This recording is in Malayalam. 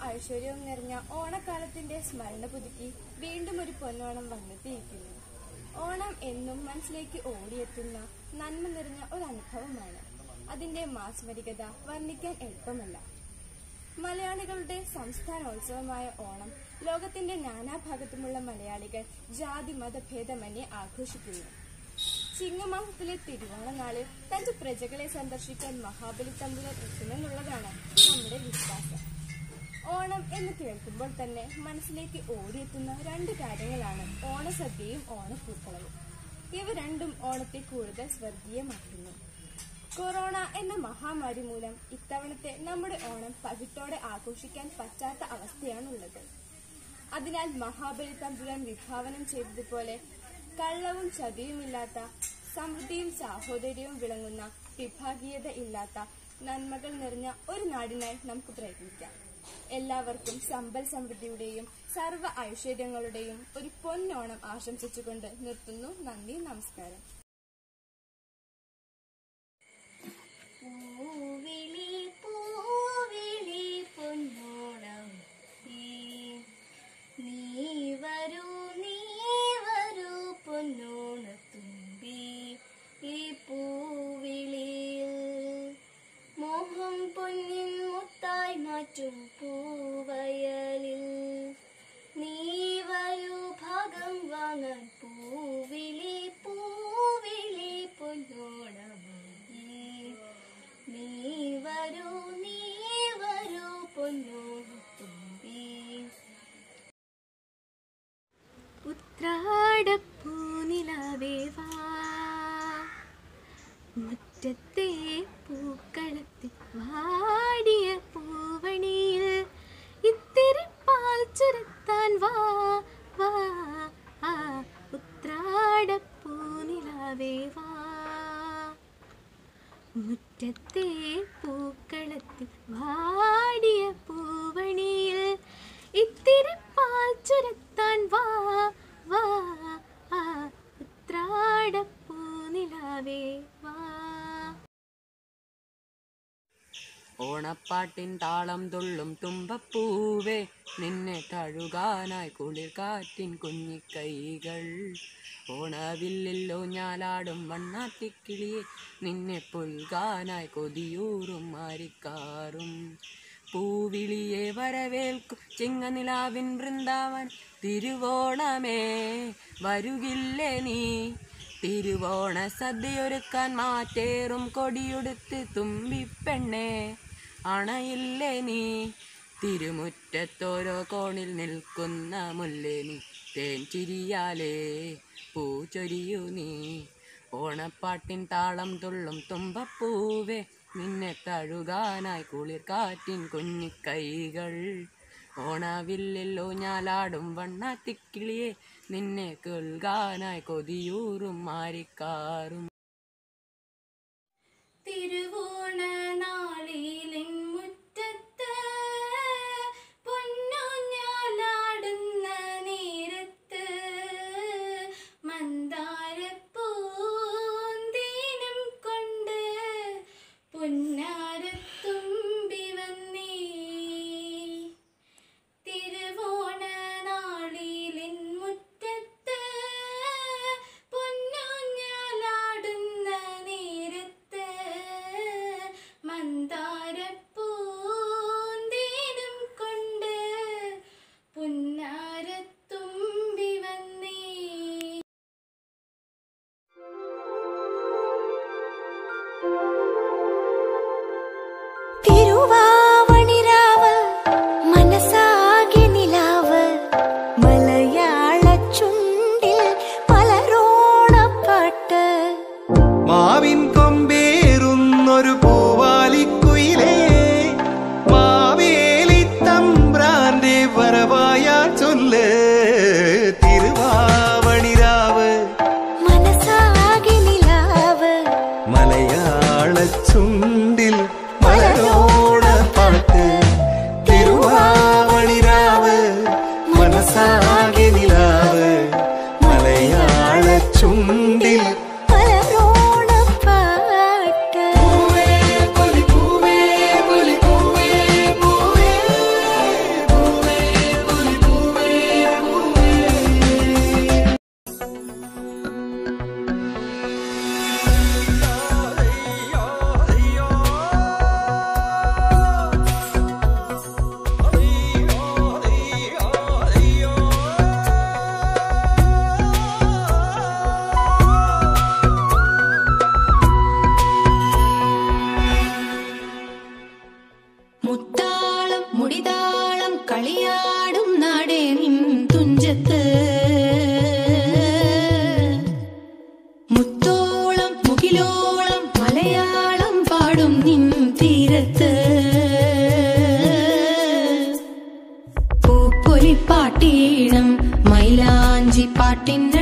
ഐശ്വര്യവും നിറഞ്ഞ ഓണക്കാലത്തിന്റെ സ്മരണ പുതുക്കി വീണ്ടും ഒരു പൊന്നോണം വന്നെത്തിയിരിക്കുന്നു ഓണം എന്നും മനസ്സിലേക്ക് ഓടിയെത്തുന്ന നന്മ നിറഞ്ഞ ഒരു അനുഭവമാണ് അതിന്റെ മാസ്മരികത വർണ്ണിക്കാൻ എളുപ്പമല്ല മലയാളികളുടെ സംസ്ഥാനോത്സവമായ ഓണം ലോകത്തിന്റെ നാനാഭാഗത്തുമുള്ള മലയാളികൾ ജാതി മതഭേദമന്യേ ആഘോഷിക്കുന്നു ചിങ്ങമാസത്തിലെ തിരുവോണനാളിൽ തന്റെ പ്രജകളെ സന്ദർശിക്കാൻ മഹാബലി തമ്പുരാൻ എത്തുമെന്നുള്ളതാണ് നമ്മുടെ വിശ്വാസം ഓണം എന്ന് കേൾക്കുമ്പോൾ തന്നെ മനസ്സിലേക്ക് ഓടിയെത്തുന്ന രണ്ട് കാര്യങ്ങളാണ് ഓണസദ്യയും ഓണപ്പൂക്കളവും ഇവ രണ്ടും ഓണത്തെ കൂടുതൽ സ്വർഗീയമാക്കുന്നു കൊറോണ എന്ന മഹാമാരി മൂലം ഇത്തവണത്തെ നമ്മുടെ ഓണം പകിട്ടോടെ ആഘോഷിക്കാൻ പറ്റാത്ത അവസ്ഥയാണുള്ളത് അതിനാൽ മഹാബലി തമ്പുരാൻ വിഭാവനം ചെയ്തതുപോലെ കള്ളവും ചതിയുമില്ലാത്ത സമൃദ്ധിയും സാഹോദര്യവും വിളങ്ങുന്ന വിഭാഗീയത ഇല്ലാത്ത നന്മകൾ നിറഞ്ഞ ഒരു നാടിനായി നമുക്ക് പ്രയത്നിക്കാം എല്ലാവർക്കും സമ്പൽ സമൃദ്ധിയുടെയും സർവ്വ ഐശ്വര്യങ്ങളുടെയും ഒരു പൊന്നോണം ആശംസിച്ചുകൊണ്ട് നിർത്തുന്നു നന്ദി നമസ്കാരം പൂവിളി പൂവിളി പൊന്നോണം നീ വരൂ നീ വരൂ പൊന്നോണത്തുമ്പി ഈ പൂവിളിയിൽ മോഹം പൊന്നിൻ മുത്തായി മാറ്റും പൂവയലിൽ നീ വരൂ ഭാഗം വാങ്ങാൻ പൂവിളി പൂവിളി പൊന്നോണമേ നീ വരൂ നീ വരൂ പൊന്നോണത്തുമ്പി ഉത്രാടപ്പൂനിലവേ വാ മുറ്റത്തെ പൂക്കളത്തിൽ വാടിയ പൂവണിയിൽ ഇത്തിരി പാൽ ചുരത്താൻ വാ വാ ആ ഉത്രാടപ്പൂനിലവേ വാ മുറ്റത്തെ പൂക്കളത്തിൽ വാടിയ പൂവണിയിൽ ഇത്തിരി പാൽ ചുരത്താൻ വാ വാ ആ ഉത്രാടപ്പൂനിലാവേ വാ ഓണപ്പാട്ടിൻ താളം തുള്ളും തുമ്പപ്പൂവേ നിന്നെ തഴുകാനായി കുളിർ കാറ്റിൻ കുഞ്ഞിക്കൈകൾ ഓണവില്ലില്ലോ ഞാലാടും വണ്ണാത്തിക്കിളിയെ നിന്നെ പൊൽകാനായി കൊതിയൂറും മാരിക്കാറും പൂവിളിയെ വരവേൽക്കും ചിങ്ങനിലാവിൻ വൃന്ദാവൻ തിരുവോണമേ വരുകില്ലേ നീ തിരുവോണ സദ്യയൊരുക്കാൻ മാറ്റേറും കൊടിയുടുത്ത് തുമ്പിപ്പെണ്ണേ അണയില്ലേ നീ തിരുമുറ്റത്തോരോ കോണിൽ നിൽക്കുന്ന മുല്ലേ നീ തേൻ ചിരിയാലേ പൂ ചൊരിയൂ നീ ഓണപ്പാട്ടിൻ താളം തുള്ളും തുമ്പപ്പൂവേ നിന്നെ തഴുകാനായി കുളിർ കാറ്റിൻ കുഞ്ഞിക്കൈകൾ ഓണവില്ലല്ലോ ഞാലാടും വണ്ണാത്തിക്കിളിയെ നിന്നെ കേൾക്കാനായി കൊതിയൂറും മാരിക്കാറും തിരുവോണ നാളിലിൻ മുറ്റത്ത് പൊന്നൂഞ്ഞാലാടുന്ന നേരത്ത് മന്ദാരപ്പൂന്തീനം കൊണ്ട് പൊന്നാരത്തുമ്പി വന്നേ തിരുവോണ നാളിലിൻ മുറ്റത്ത് പൊന്നൂഞ്ഞാലാടുന്ന നേരത്ത് മന്ദാരം കളിയാടും നാടേ നിൻ തുഞ്ചത്ത് മുത്തോളം മുകിലോളം മലയാളം പാടും നിൻ തീരത്ത് പൂപ്പൊലിപ്പാട്ടീണം മൈലാഞ്ചി പാട്ടിൻ